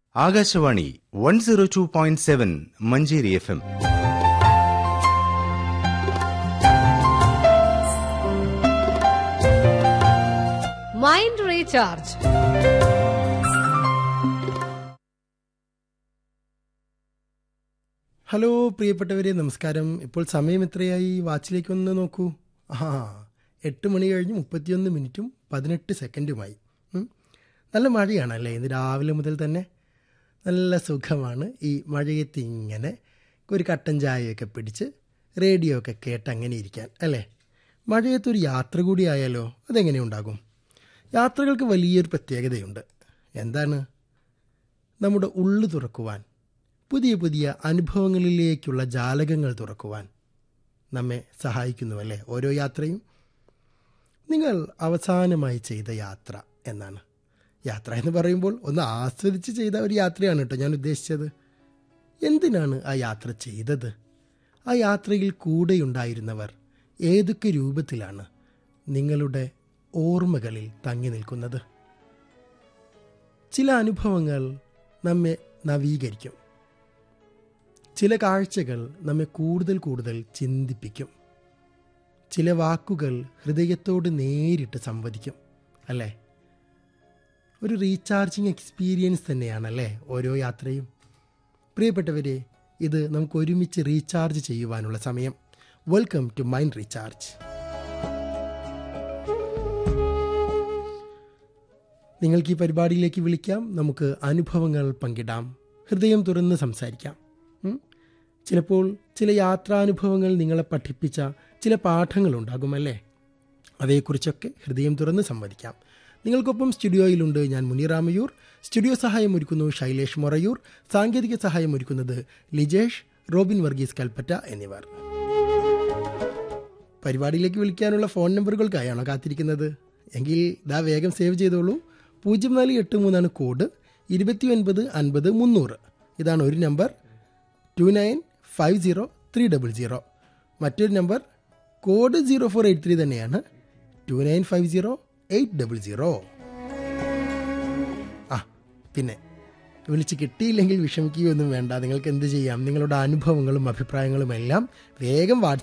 Akashvani one zero two point seven Manjeri F M mind recharge hello പ്രിയപ്പെട്ടവരെ നമസ്കാരം ഇപ്പോൾ സമയം എത്രയായി വാച്ചിലേക്ക് ഒന്ന് നോക്കൂ ആ എട്ട് മണി കഴിഞ്ഞ് മുപ്പത്തിയൊന്ന് മിനിറ്റും പതിനെട്ട് സെക്കൻഡുമായി ഉം. നല്ല മഴയാണല്ലേ ഇന്ന് രാവിലെ മുതൽ തന്നെ നല്ല സുഖമാണ് ഈ മഴയത്ത് ഇങ്ങനെ ഒരു കട്ടൻ ചായയൊക്കെ പിടിച്ച് റേഡിയോ ഒക്കെ കേട്ട് അങ്ങനെ ഇരിക്കാൻ അല്ലേ മഴയത്തൊരു യാത്ര കൂടി ആയാലോ അതെങ്ങനെ ഉണ്ടാകും യാത്രകൾക്ക് വലിയൊരു പ്രത്യേകതയുണ്ട് എന്താണ് നമ്മുടെ ഉള്ളു തുറക്കുവാൻ പുതിയ പുതിയ അനുഭവങ്ങളിലേക്കുള്ള ജാലകങ്ങൾ തുറക്കുവാൻ നമ്മെ സഹായിക്കുന്നുവല്ലേ ഓരോ യാത്രയും നിങ്ങൾ അവസാനമായി ചെയ്ത യാത്ര എന്നാണ് യാത്ര എന്ന് പറയുമ്പോൾ ഒന്ന് ആസ്വദിച്ച് ചെയ്ത ഒരു യാത്രയാണ് കേട്ടോ ഞാൻ ഉദ്ദേശിച്ചത് എന്തിനാണ് ആ യാത്ര ചെയ്തത് ആ യാത്രയിൽ കൂടെയുണ്ടായിരുന്നവർ ഏതൊക്കെ രൂപത്തിലാണ് നിങ്ങളുടെ ഓർമ്മകളിൽ തങ്ങി നിൽക്കുന്നത് ചില അനുഭവങ്ങൾ നമ്മെ നവീകരിക്കും ചില കാഴ്ചകൾ നമ്മെ കൂടുതൽ കൂടുതൽ ചിന്തിപ്പിക്കും ചില വാക്കുകൾ ഹൃദയത്തോട് നേരിട്ട് സംവദിക്കും അല്ലേ ഒരു റീചാർജിങ് എക്സ്പീരിയൻസ് തന്നെയാണല്ലേ ഓരോ യാത്രയും പ്രിയപ്പെട്ടവരെ ഇത് നമുക്ക് ഒരുമിച്ച് റീചാർജ് ചെയ്യുവാനുള്ള സമയം വെൽക്കം ടു മൈൻഡ് റീചാർജ് നിങ്ങൾക്ക് ഈ പരിപാടിയിലേക്ക് വിളിക്കാം നമുക്ക് അനുഭവങ്ങൾ പങ്കിടാം ഹൃദയം തുറന്ന് സംസാരിക്കാം ഉം? ചിലപ്പോൾ ചില യാത്രാനുഭവങ്ങൾ നിങ്ങളെ പഠിപ്പിച്ച ചില പാഠങ്ങളുണ്ടാകുമല്ലേ അവയെക്കുറിച്ചൊക്കെ ഹൃദയം തുറന്ന് സംവദിക്കാം നിങ്ങൾക്കൊപ്പം സ്റ്റുഡിയോയിലുണ്ട് ഞാൻ മുനിറാമയൂർ സ്റ്റുഡിയോ സഹായം ഒരുക്കുന്നു ശൈലേഷ് മൊറയൂർ സാങ്കേതിക സഹായം ഒരുക്കുന്നത് ലിജേഷ് റോബിൻ വർഗീസ് കൽപ്പറ്റ എന്നിവർ പരിപാടിയിലേക്ക് വിളിക്കാനുള്ള ഫോൺ നമ്പറുകൾക്കായാണോ കാത്തിരിക്കുന്നത് എങ്കിൽ ദാ വേഗം സേവ് ചെയ്തോളൂ പൂജ്യം നാല് എട്ട് മൂന്നാണ് കോഡ് ഇരുപത്തി ഒൻപത് അൻപത് മുന്നൂറ് ഇതാണ് ഒരു number two nine five zero three double zero മറ്റൊരു number code zero four eight three തന്നെയാണ് two nine five zero eight double zero ആ പിന്നെ വിളിച്ച് കിട്ടിയില്ലെങ്കിൽ വിഷമിക്കുകയൊന്നും വേണ്ട നിങ്ങൾക്ക് എന്ത് ചെയ്യാം നിങ്ങളുടെ അനുഭവങ്ങളും അഭിപ്രായങ്ങളും എല്ലാം വേഗം വാട്സ്